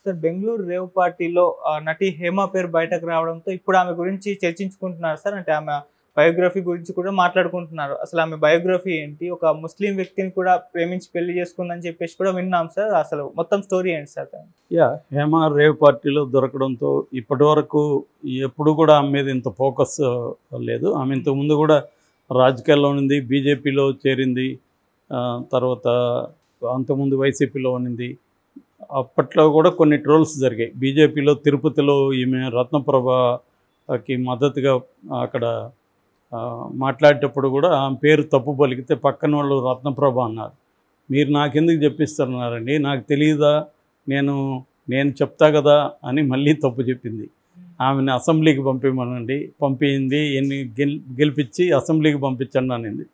sir Bengaluru rave పార్టీలో ఆ, నటి హేమ పేరు బయటకు రావడంతో ఇప్పుడు ఆమె గురించి చర్చించుకుంటున్నారు సార్ అంటే ఆమె బయోగ్రఫీ గురించి కూడా మాట్లాడుకుంటున్నారు అసలు ఆమె బయోగ్రఫీ ఏంటి ఒక ముస్లిం వ్యక్తిని కూడా ప్రేమించి పెళ్లి చేసుకుందని చెప్పేసి కూడా విన్నాం సార్ అసలు మొత్తం స్టోరీ ఏంటి సార్ యా హేమ రేవ్ పార్టీలో దొరకడంతో ఇప్పటి వరకు ఎప్పుడు కూడా ఆమె మీద ఇంత ఫోకస్ లేదు ఆమె ఇంతకు ముందు కూడా రాజకీయాల్లో ఉంది బీజేపీలో చేరింది ఆ, తర్వాత అంతకుముందు వైసీపీలో ఉన్నింది అప్పట్లో కూడా కొన్ని ట్రోల్స్ జరిగాయి బీజేపీలో తిరుపతిలో ఈమె రత్నప్రభకి మద్దతుగా అక్కడ ఆ, మాట్లాడేటప్పుడు కూడా ఆమె పేరు తప్పు పలికితే పక్కన వాళ్ళు రత్నప్రభ అన్నారు మీరు నాకెందుకు చెప్పిస్తున్నారండి నాకు తెలియదా నేను నేను చెప్తా కదా అని మళ్ళీ తప్పు చెప్పింది ఆమెను అసెంబ్లీకి పంపించమనండి పంపించింది ఎన్ని గెల్ గెలిపించి అసెంబ్లీకి పంపించండి అనింది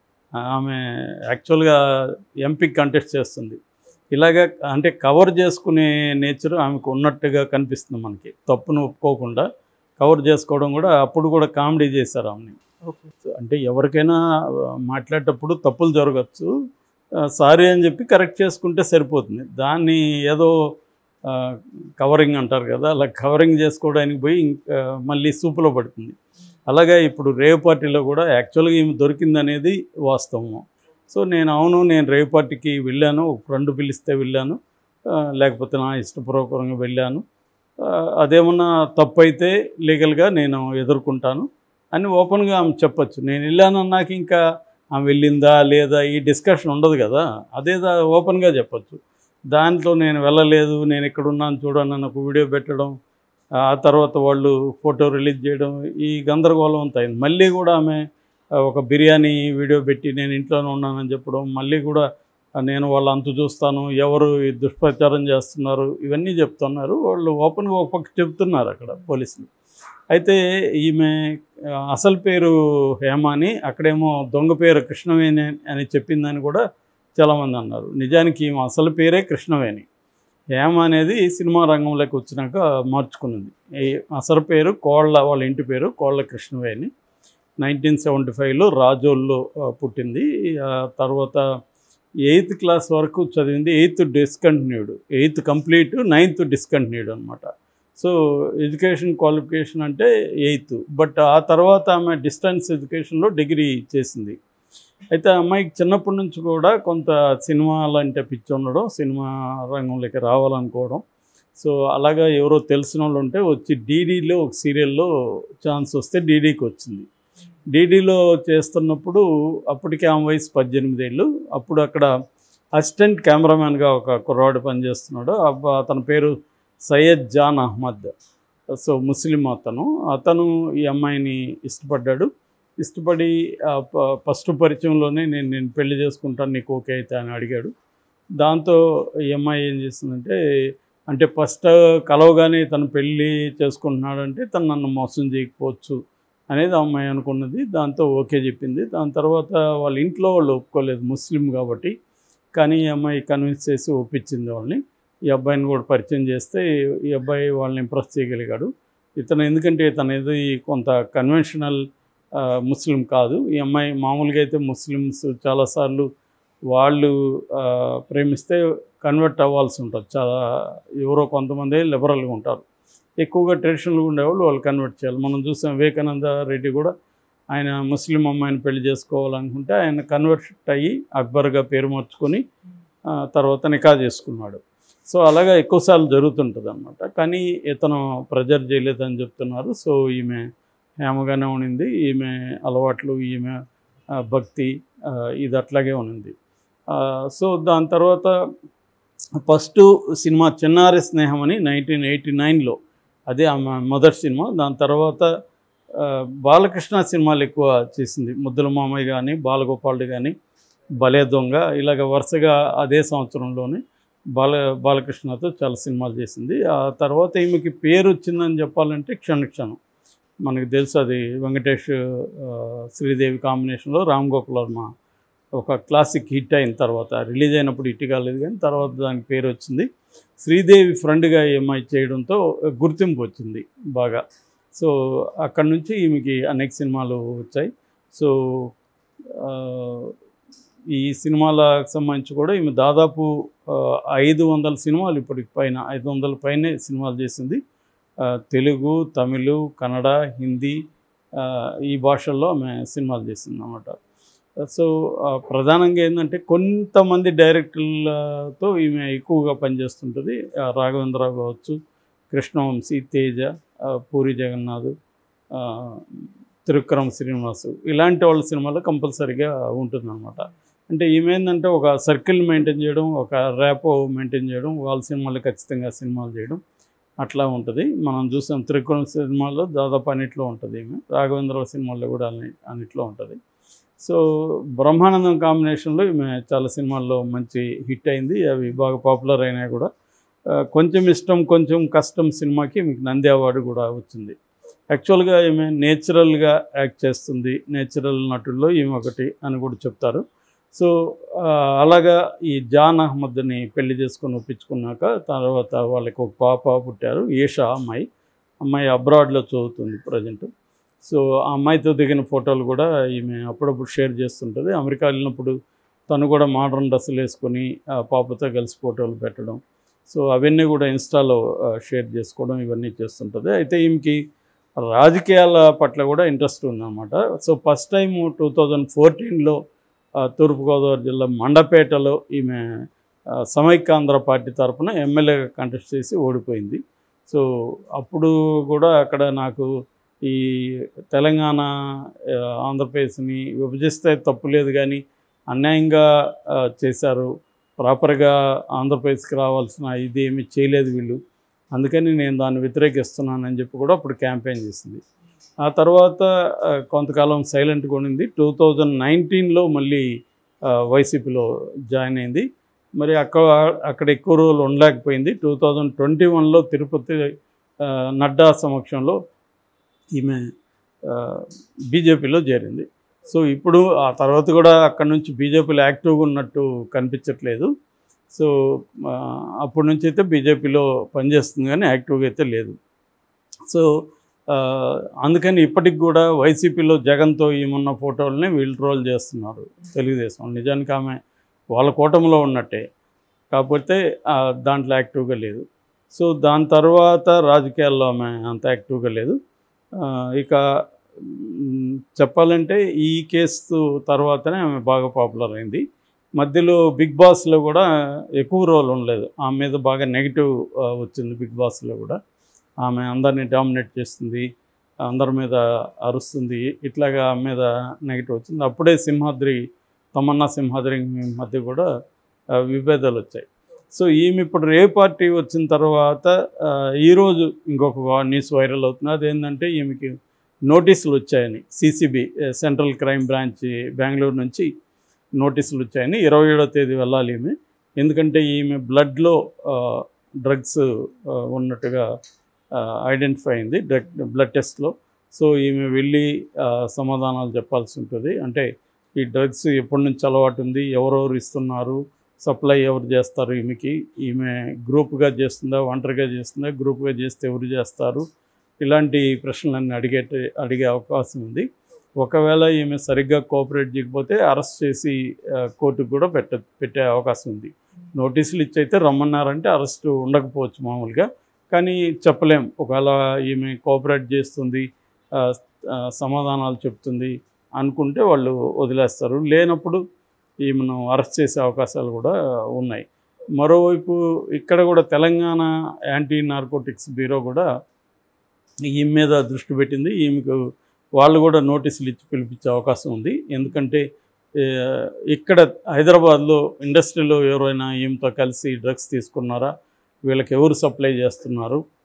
ఆమె యాక్చువల్గా ఎంపీకి కంటెస్ట్ చేస్తుంది ఇలాగ అంటే కవర్ చేసుకునే నేచర్ ఆమెకు ఉన్నట్టుగా కనిపిస్తుంది మనకి తప్పును ఒప్పుకోకుండా కవర్ చేసుకోవడం కూడా అప్పుడు కూడా కామెడీ చేశారు ఆమెని ఓకే అంటే ఎవరికైనా ఆ, మాట్లాడేటప్పుడు తప్పులు జరగచ్చు సారీ అని చెప్పి కరెక్ట్ చేసుకుంటే సరిపోతుంది దాన్ని ఏదో ఆ, కవరింగ్ అంటారు కదా అలా కవరింగ్ చేసుకోవడానికి పోయి ఇంకా మళ్ళీ సూపులో పడుతుంది అలాగే ఇప్పుడు రేవ్ పార్టీలో కూడా యాక్చువల్గా ఈమె దొరికింది అనేది వాస్తవం సో నేను అవును నేను రేవ్ పార్టీకి వెళ్ళాను ఒక ఫ్రెండ్ పిలిస్తే వెళ్ళాను ఆ, లేకపోతే నా ఇష్టపూర్వకంగా వెళ్ళాను ఆ, అదేమన్నా తప్పు అయితే లీగల్గా నేను ఎదుర్కొంటాను అని ఓపెన్గా ఆమె చెప్పొచ్చు నేను వెళ్ళానన్నాక ఇంకా ఆమె వెళ్ళిందా లేదా ఈ డిస్కషన్ ఉండదు కదా అదేదా ఓపెన్గా చెప్పొచ్చు దాంట్లో నేను వెళ్ళలేదు నేను ఇక్కడ ఉన్నాను చూడండి అని ఒక వీడియో పెట్టడం ఆ తర్వాత వాళ్ళు ఫోటో రిలీజ్ చేయడం ఈ గందరగోళం అంతా అయింది మళ్ళీ కూడా ఆమె ఆ, ఒక బిర్యానీ వీడియో పెట్టి నేను ఇంట్లోనే ఉన్నానని చెప్పడం మళ్ళీ కూడా ఆ, నేను వాళ్ళ అంతు చూస్తాను ఎవరు ఈ దుష్ప్రచారం చేస్తున్నారు ఇవన్నీ చెప్తున్నారు వాళ్ళు ఓపెన్గా ఒక పక్క చెప్తున్నారు అక్కడ పోలీసులు అయితే ఈమె ఆ, అసలు పేరు హేమ అని అక్కడేమో దొంగ పేరు కృష్ణవేణి అని చెప్పిందని కూడా చాలామంది అన్నారు నిజానికి ఈమె అసలు పేరే కృష్ణవేణి హేమ అనేది సినిమా రంగంలోకి వచ్చినాక మార్చుకున్నది ఈ అసలు పేరు కోళ్ళ వాళ్ళ ఇంటి పేరు కోళ్ళ కృష్ణవేణి నైన్టీన్ సెవెంటీ ఫైవ్లో రాజోల్లో ఆ, పుట్టింది ఆ తర్వాత ఎయిత్ క్లాస్ వరకు చదివింది eighth discontinued eighth complete ninth discontinued అనమాట సో ఎడ్యుకేషన్ క్వాలిఫికేషన్ అంటే ఎయిత్ బట్ ఆ తర్వాత ఆమె డిస్టెన్స్ ఎడ్యుకేషన్లో డిగ్రీ చేసింది అయితే ఆ అమ్మాయికి చిన్నప్పటి నుంచి కూడా కొంత సినిమాలు అంటే పిచ్చి ఉండడం సినిమా రంగంలోకి రావాలనుకోవడం సో అలాగా ఎవరో తెలిసిన వాళ్ళు ఉంటే వచ్చి డీడీలో ఒక సీరియల్లో ఛాన్స్ వస్తే డీడీకి వచ్చింది డీడీలో చేస్తున్నప్పుడు అప్పటికే ఆమె వయసు పద్దెనిమిది ఏళ్ళు అప్పుడు అక్కడ అసిస్టెంట్ కెమెరామ్యాన్గా ఒక కుర్రాడు పనిచేస్తున్నాడు అబ్బ- అతని పేరు సయ్యద్ జాన్ అహ్మద్ సో ముస్లిం అతను అతను ఈ అమ్మాయిని ఇష్టపడ్డాడు ఇష్టపడి ఆ ప- ఫస్ట్ పరిచయంలోనే నేను నేను పెళ్లి చేసుకుంటాను నీకు ఓకే అయితే అని అడిగాడు దాంతో ఈ అమ్మాయి ఏం చేస్తుందంటే అంటే ఫస్ట్ కలవగానే తను పెళ్ళి చేసుకుంటున్నాడంటే తను నన్ను మోసం చేయకపోవచ్చు అనేది ఆ అమ్మాయి అనుకున్నది దాంతో ఓకే చెప్పింది దాని తర్వాత వాళ్ళ ఇంట్లో వాళ్ళు ఒప్పుకోలేదు ముస్లిం కాబట్టి కానీ ఈ అమ్మాయి కన్విన్స్ చేసి ఒప్పించింది వాళ్ళని ఈ అబ్బాయిని కూడా పరిచయం చేస్తే ఈ అబ్బాయి వాళ్ళని ఇంప్రెస్ చేయగలిగాడు ఇతను ఎందుకంటే ఇతను ఏది కొంత కన్వెన్షనల్ ఆ, ముస్లిం కాదు ఈ అమ్మాయి మామూలుగా అయితే ముస్లిమ్స్ చాలాసార్లు వాళ్ళు ఆ, ప్రేమిస్తే కన్వర్ట్ అవ్వాల్సి ఉంటుంది చాలా ఎవరో కొంతమంది లిబరల్గా ఉంటారు ఎక్కువగా ట్రెడిషనల్గా ఉండేవాళ్ళు వాళ్ళు కన్వర్ట్ చేయాలి మనం చూసాం వివేకానంద రెడ్డి కూడా ఆయన ముస్లిం అమ్మాయిని పెళ్లి చేసుకోవాలనుకుంటే ఆయన కన్వర్ట్ అయ్యి అక్బర్గా పేరు మార్చుకొని ఆ, తర్వాత నికా చేసుకున్నాడు సో అలాగా ఎక్కువసార్లు జరుగుతుంటుంది అనమాట కానీ ఇతను ప్రెజర్ చేయలేదని చెప్తున్నారు సో ఈమె హేమగానే ఉండింది ఈమె అలవాట్లు ఈమె ఆ, భక్తి ఆ, ఇది అట్లాగే ఉన్నింది ఆ, సో దాని తర్వాత ఫస్ట్ సినిమా చిన్నారి స్నేహం అని నైన్టీన్ ఎయిటీ నైన్లో అదే ఆమె మొదటి సినిమా దాని తర్వాత ఆ, బాలకృష్ణ సినిమాలు ఎక్కువ చేసింది ముద్దుల మామయ్య కానీ బాలగోపాలుడు కానీ భలే దొంగ ఇలాగ వరుసగా అదే సంవత్సరంలోనే బాల బాలకృష్ణతో చాలా సినిమాలు చేసింది ఆ తర్వాత ఈమెకి పేరు వచ్చిందని చెప్పాలంటే క్షణ క్షణం మనకు తెలుసు అది వెంకటేష్ ఆ, శ్రీదేవి కాంబినేషన్లో రామ్ గోపాల్ వర్మ ఒక క్లాసిక్ హిట్ అయిన తర్వాత రిలీజ్ అయినప్పుడు హిట్ కాలేదు కానీ తర్వాత దానికి పేరు వచ్చింది శ్రీదేవి ఫ్రెండ్గా ఏమై చేయడంతో గుర్తింపు వచ్చింది బాగా సో అక్కడి నుంచి ఈమెకి అనేక సినిమాలు వచ్చాయి సో ఆ, ఈ సినిమాలకు సంబంధించి కూడా ఈమె దాదాపు ఆ, ఐదు వందల సినిమాలు ఇప్పటికి పైన ఐదు వందల పైనే సినిమాలు చేసింది ఆ, తెలుగు తమిళ్ కన్నడ హిందీ ఆ, ఈ భాషల్లో ఆమె సినిమాలు చేసింది అన్నమాట సో ఆ, ప్రధానంగా ఏంటంటే కొంతమంది డైరెక్టర్లతో ఈమె ఎక్కువగా పనిచేస్తుంటుంది ఆ, రాఘవేంద్రరావు కావచ్చు కృష్ణవంశీ తేజ ఆ, పూరి జగన్నాథ్ ఆ, త్రివిక్రమ్ శ్రీనివాసు ఇలాంటి వాళ్ళ సినిమాలో కంపల్సరీగా ఉంటుందన్నమాట అంటే ఈమె ఏంటంటే ఒక సర్కిల్ మెయింటైన్ చేయడం ఒక ర్యాపో మెయింటైన్ చేయడం వాళ్ళ సినిమాలు ఖచ్చితంగా సినిమాలు చేయడం అట్లా ఉంటుంది మనం చూసాం త్రికోణ సినిమాల్లో దాదాపు అన్నిట్లో ఉంటుంది ఈమె రాఘవేంద్ర సినిమాల్లో కూడా అన్ని అన్నిట్లో ఉంటుంది సో బ్రహ్మానందం కాంబినేషన్లో ఈమె చాలా సినిమాల్లో మంచి హిట్ అయింది అవి బాగా పాపులర్ అయినాయి కూడా ఆ, కొంచెం ఇష్టం కొంచెం కష్టం సినిమాకి మీకు నంది అవార్డు కూడా వచ్చింది యాక్చువల్గా ఈమె నేచురల్గా యాక్ట్ చేస్తుంది నేచురల్ నటుల్లో ఈమె ఒకటి అని కూడా చెప్తారు సో ఆ, అలాగా ఈ జాన్ అహ్మద్ని పెళ్లి చేసుకొని ఒప్పించుకున్నాక తర్వాత వాళ్ళకి ఒక పాప పుట్టారు ఈషా అమ్మాయి అమ్మాయి అబ్రాడ్లో చదువుతుంది ప్రజెంట్ సో ఆ అమ్మాయితో దిగిన ఫోటోలు కూడా ఈమె అప్పుడప్పుడు షేర్ చేస్తుంటుంది అమెరికా వెళ్ళినప్పుడు తను కూడా మోడర్న్ డ్రెస్సులు వేసుకొని ఆ పాపతో కలిసి ఫోటోలు పెట్టడం సో అవన్నీ కూడా ఇన్స్టాలో ఆ, షేర్ చేసుకోవడం ఇవన్నీ చేస్తుంటుంది అయితే ఈమెకి రాజకీయాల పట్ల కూడా ఇంట్రెస్ట్ ఉందన్నమాట so first time two thousand ఫోర్టీన్లో తూర్పుగోదావరి జిల్లా మండపేటలో ఈమె ఆ, సమైక్యాంధ్ర పార్టీ తరఫున ఎమ్మెల్యేగా కంటెస్ట్ చేసి ఓడిపోయింది సో అప్పుడు కూడా అక్కడ నాకు ఈ తెలంగాణ ఆ, ఆంధ్రప్రదేశ్ని విభజిస్తే తప్పు లేదు కానీ అన్యాయంగా ఆ, చేశారు ప్రాపర్గా ఆంధ్రప్రదేశ్కి రావాల్సిన ఇది ఏమీ చేయలేదు వీళ్ళు అందుకని నేను దాన్ని వ్యతిరేకిస్తున్నానని చెప్పి కూడా అప్పుడు క్యాంపెయిన్ చేసింది ఆ తర్వాత ఆ, కొంతకాలం సైలెంట్గా ఉండింది టూ థౌజండ్ నైన్టీన్లో మళ్ళీ ఆ, వైసీపీలో జాయిన్ అయింది మరి అక్కడ అక్కడ ఎక్కువ రోజులు ఉండలేకపోయింది టూ థౌజండ్ ట్వంటీ వన్లో తిరుపతి ఆ, నడ్డా సమక్షంలో ఈమె బీజేపీలో చేరింది సో ఇప్పుడు ఆ తర్వాత కూడా అక్కడ నుంచి బీజేపీలో యాక్టివ్గా ఉన్నట్టు కనిపించట్లేదు సో ఆ, అప్పటి నుంచి అయితే బీజేపీలో పనిచేస్తుంది కానీ యాక్టివ్గా అయితే లేదు సో ఆ, అందుకని ఇప్పటికి కూడా వైసీపీలో జగన్తో ఈమున్న ఫోటోలని వీళ్ళు ట్రోల్ చేస్తున్నారు తెలుగుదేశం నిజానికి ఆమె వాళ్ళ కూటమిలో ఉన్నట్టే కాకపోతే ఆ, దాంట్లో యాక్టివ్గా లేదు సో దాని తర్వాత రాజకీయాల్లో ఆమె అంత యాక్టివ్గా లేదు ఆ, ఇక మ్, చెప్పాలంటే ఈ కేసు తర్వాతనే ఆమె బాగా పాపులర్ అయింది మధ్యలో బిగ్ బాస్లో కూడా ఎక్కువ రోల్ ఉండలేదు ఆమె మీద బాగా నెగిటివ్ వచ్చింది బిగ్ బాస్లో కూడా ఆమె అందరినీ డామినేట్ చేస్తుంది అందరి మీద అరుస్తుంది ఇట్లాగా ఆమె మీద నెగిటివ్ వచ్చింది అప్పుడే సింహాద్రి తమన్నా సింహాద్రి మధ్య కూడా ఆ, విభేదాలు వచ్చాయి సో ఈమె ఇప్పుడు ఏ పార్టీ వచ్చిన తర్వాత ఆ, ఈరోజు ఇంకొక వా- న్యూస్ వైరల్ అవుతుంది అదేంటంటే ఈమెకి నోటీసులు వచ్చాయని CCB central crime branch Bengaluru నుంచి నోటీసులు వచ్చాయని ఇరవై ఏడో తేదీ వెళ్ళాలి ఈమె ఎందుకంటే ఈమె బ్లడ్లో డ్రగ్స్ ఉన్నట్టుగా ఐడెంటిఫై అయింది డ్రగ్ బ్లడ్ టెస్ట్లో సో ఈమె వెళ్ళి ఆ, సమాధానాలు చెప్పాల్సి ఉంటుంది అంటే ఈ డ్రగ్స్ ఎప్పటి నుంచి అలవాటు ఉంది ఎవరెవరు ఇస్తున్నారు సప్లై ఎవరు చేస్తారు ఈమెకి ఈమె గ్రూప్గా చేస్తుందా ఒంటరిగా చేస్తుందా గ్రూప్గా చేస్తే ఎవరు చేస్తారు ఇలాంటి ప్రశ్నలన్నీ అడిగే అడిగే అవకాశం ఉంది ఒకవేళ ఈమె సరిగ్గా కోఆపరేట్ చేయకపోతే అరెస్ట్ చేసి ఆ, కోర్టుకు కూడా పెట్ట పెట్టే అవకాశం ఉంది నోటీసులు ఇచ్చి అయితే రమ్మన్నారంటే అరెస్ట్ ఉండకపోవచ్చు మామూలుగా కానీ చెప్పలేం ఒకవేళ ఈమె కోఆపరేట్ చేస్తుంది ఆ, ఆ, సమాధానాలు చెప్తుంది అనుకుంటే వాళ్ళు వదిలేస్తారు లేనప్పుడు ఈమెను అరెస్ట్ చేసే అవకాశాలు కూడా ఉన్నాయి మరోవైపు ఇక్కడ కూడా తెలంగాణ యాంటీ నార్కోటిక్స్ బ్యూరో కూడా ఈమె మీద దృష్టి పెట్టింది ఈమెకు వాళ్ళు కూడా నోటీసులు ఇచ్చి పిలిపించే అవకాశం ఉంది ఎందుకంటే ఏ, ఇక్కడ హైదరాబాద్లో ఇండస్ట్రీలో ఎవరైనా ఈమెతో కలిసి డ్రగ్స్ తీసుకున్నారా వీళ్ళకి ఎవరు సప్లై చేస్తున్నారు